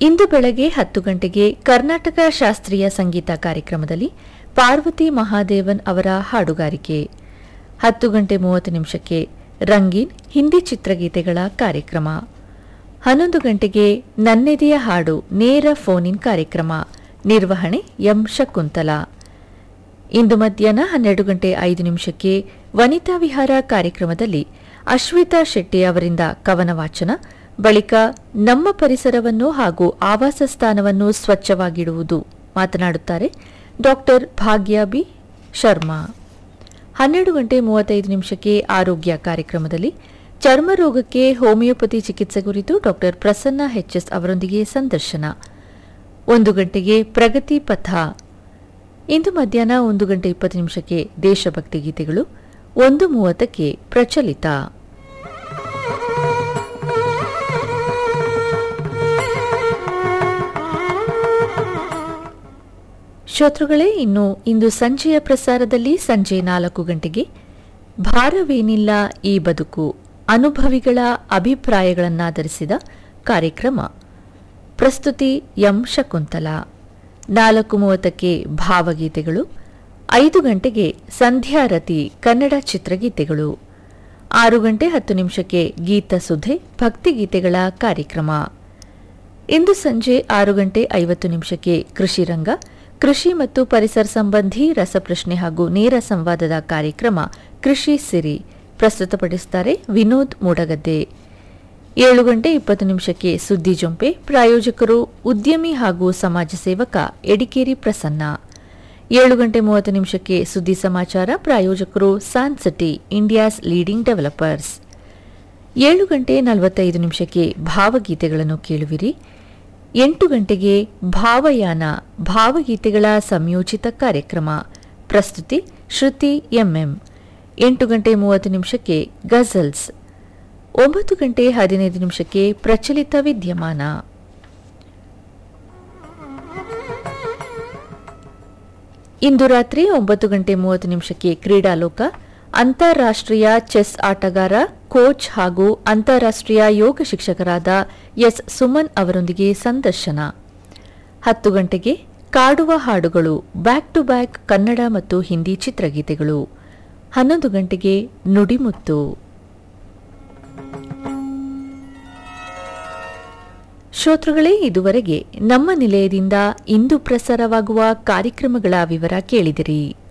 ಇಂದು ಬೆಳಗ್ಗೆ ಹತ್ತು ಗಂಟೆಗೆ ಕರ್ನಾಟಕ ಶಾಸ್ತ್ರೀಯ ಸಂಗೀತ ಕಾರ್ಯಕ್ರಮದಲ್ಲಿ ಪಾರ್ವತಿ ಮಹಾದೇವನ್ ಅವರ ಹಾಡುಗಾರಿಕೆ ಹತ್ತು ಗಂಟೆ ಮೂವತ್ತು ನಿಮಿಷಕ್ಕೆ ರಂಗೀನ್ ಹಿಂದಿ ಚಿತ್ರಗೀತೆಗಳ ಕಾರ್ಯಕ್ರಮ ಹನ್ನೊಂದು ಗಂಟೆಗೆ ನನ್ನೆದೆಯ ಹಾಡು ನೇರ ಫೋನ್ ಇನ್ ಕಾರ್ಯಕ್ರಮ ನಿರ್ವಹಣೆ ಎಂ ಶಕುಂತಲಾ ಇಂದು ಮಧ್ಯಾಹ್ನ ಹನ್ನೆರಡು ಗಂಟೆ ಐದು ನಿಮಿಷಕ್ಕೆ ವನಿತಾ ವಿಹಾರ ಕಾರ್ಯಕ್ರಮದಲ್ಲಿ ಅಶ್ವಿತಾ ಶೆಟ್ಟಿ ಅವರಿಂದ ಕವನ ವಾಚನ ಬಳಿಕ ನಮ್ಮ ಪರಿಸರವನ್ನು ಹಾಗೂ ಆವಾಸ ಸ್ಥಾನವನ್ನು ಸ್ವಚ್ಛವಾಗಿಡುವುದು ಮಾತನಾಡುತ್ತಾರೆ ಡಾಕ್ಟರ್ ಭಾಗ್ಯ ಬಿ ಶರ್ಮಾ ಹನ್ನೆರಡು ಗಂಟೆ ಮೂವತ್ತೈದು ನಿಮಿಷಕ್ಕೆ ಆರೋಗ್ಯ ಕಾರ್ಯಕ್ರಮದಲ್ಲಿ ಚರ್ಮ ರೋಗಕ್ಕೆ ಹೋಮಿಯೋಪತಿ ಚಿಕಿತ್ಸೆ ಕುರಿತು ಡಾಕ್ಟರ್ ಪ್ರಸನ್ನ ಎಚ್ಎಸ್ ಅವರೊಂದಿಗೆ ಸಂದರ್ಶನ ಒಂದು ಗಂಟೆಗೆ ಪ್ರಗತಿ ಪಥ ಇಂದು ಮಧ್ಯಾಹ್ನ ಒಂದು ಗಂಟೆ ಇಪ್ಪತ್ತು ನಿಮಿಷಕ್ಕೆ ದೇಶಭಕ್ತಿ ಗೀತೆಗಳು ಒಂದು ಮೂವತ್ತಕ್ಕೆ ಪ್ರಚಲಿತ ಶ್ರೋತೃಗಳೇ ಇನ್ನು ಇಂದು ಸಂಜೆಯ ಪ್ರಸಾರದಲ್ಲಿ ಸಂಜೆ ನಾಲ್ಕು ಗಂಟೆಗೆ ಭಾರವೇನಿಲ್ಲ ಈ ಬದುಕು ಅನುಭವಿಗಳ ಅಭಿಪ್ರಾಯಗಳನ್ನಾಧರಿಸಿದ ಕಾರ್ಯಕ್ರಮ ಪ್ರಸ್ತುತಿ ಎಂ ಶಕುಂತಲಾ ನಾಲ್ಕು ಮೂವತ್ತಕ್ಕೆ ಭಾವಗೀತೆಗಳು ಐದು ಗಂಟೆಗೆ ಸಂಧ್ಯಾರತಿ ಕನ್ನಡ ಚಿತ್ರಗೀತೆಗಳು ಆರು ಗಂಟೆ ಹತ್ತು ನಿಮಿಷಕ್ಕೆ ಗೀತ ಸುಧೆ ಭಕ್ತಿಗೀತೆಗಳ ಕಾರ್ಯಕ್ರಮ ಇಂದು ಸಂಜೆ ಆರು ಗಂಟೆ ಐವತ್ತು ನಿಮಿಷಕ್ಕೆ ಕೃಷಿ ರಂಗ ಕೃಷಿ ಮತ್ತು ಪರಿಸರ ಸಂಬಂಧಿ ರಸಪ್ರಶ್ನೆ ಹಾಗೂ ನೇರ ಸಂವಾದದ ಕಾರ್ಯಕ್ರಮ ಕೃಷಿ ಸಿರಿ ಪ್ರಸ್ತುತಪಡಿಸುತ್ತಾರೆ ವಿನೋದ್ ಮೂಡಗದ್ದೆ ಏಳು ಗಂಟೆ ಇಪ್ಪತ್ತು ನಿಮಿಷಕ್ಕೆ ಸುದ್ದಿ ಜೊಂಪೆ ಪ್ರಾಯೋಜಕರು ಉದ್ಯಮಿ ಹಾಗೂ ಸಮಾಜ ಸೇವಕ ಎಡಿಕೇರಿ ಪ್ರಸನ್ನ ಏಳು ಗಂಟೆ ಮೂವತ್ತು ನಿಮಿಷಕ್ಕೆ ಸುದ್ದಿ ಸಮಾಚಾರ ಪ್ರಾಯೋಜಕರು ಸಾನ್ಸಿಟಿ ಇಂಡಿಯಾಸ್ ಲೀಡಿಂಗ್ ಡೆವಲಪರ್ಸ್ ಏಳು ಗಂಟೆ ನಲವತ್ತೈದು ನಿಮಿಷಕ್ಕೆ ಭಾವಗೀತೆಗಳನ್ನು ಕೇಳುವಿರಿ ಎಂಟು ಗಂಟೆಗೆ ಭಾವಯಾನ ಭಾವಗೀತೆಗಳ ಸಂಯೋಜಿತ ಕಾರ್ಯಕ್ರಮ ಪ್ರಸ್ತುತಿ ಶ್ರುತಿ ಎಂಎಂ ಎಂಟು ಗಂಟೆ ಮೂವತ್ತು ನಿಮಿಷಕ್ಕೆ ಗಜಲ್ಸ್ ಒಂಬತ್ತು ಗಂಟೆ ಹದಿನೈದು ನಿಮಿಷಕ್ಕೆ ಪ್ರಚಲಿತ ವಿದ್ಯಮಾನ ಇಂದು ರಾತ್ರಿ ಒಂಬತ್ತು ಗಂಟೆ ಮೂವತ್ತು ನಿಮಿಷಕ್ಕೆ ಕ್ರೀಡಾಲೋಕ ಅಂತಾರಾಷ್ಟ್ರೀಯ ಚೆಸ್ ಆಟಗಾರ ಕೋಚ್ ಹಾಗೂ ಅಂತಾರಾಷ್ಟ್ರೀಯ ಯೋಗ ಶಿಕ್ಷಕರಾದ ಎಸ್ ಸುಮನ್ ಅವರೊಂದಿಗೆ ಸಂದರ್ಶನ ಹತ್ತು ಗಂಟೆಗೆ ಕಾಡುವ ಹಾಡುಗಳು ಬ್ಯಾಕ್ ಟು ಬ್ಯಾಕ್ ಕನ್ನಡ ಮತ್ತು ಹಿಂದಿ ಚಿತ್ರಗೀತೆಗಳು ಹನ್ನೊಂದು ಗಂಟೆಗೆ ನುಡಿಮುತ್ತು ಶ್ರೋತೃಗಳೇ ಇದುವರೆಗೆ ನಮ್ಮ ನಿಲಯದಿಂದ ಇಂದು ಪ್ರಸಾರವಾಗುವ ಕಾರ್ಯಕ್ರಮಗಳ ವಿವರ ಕೇಳಿದಿರಿ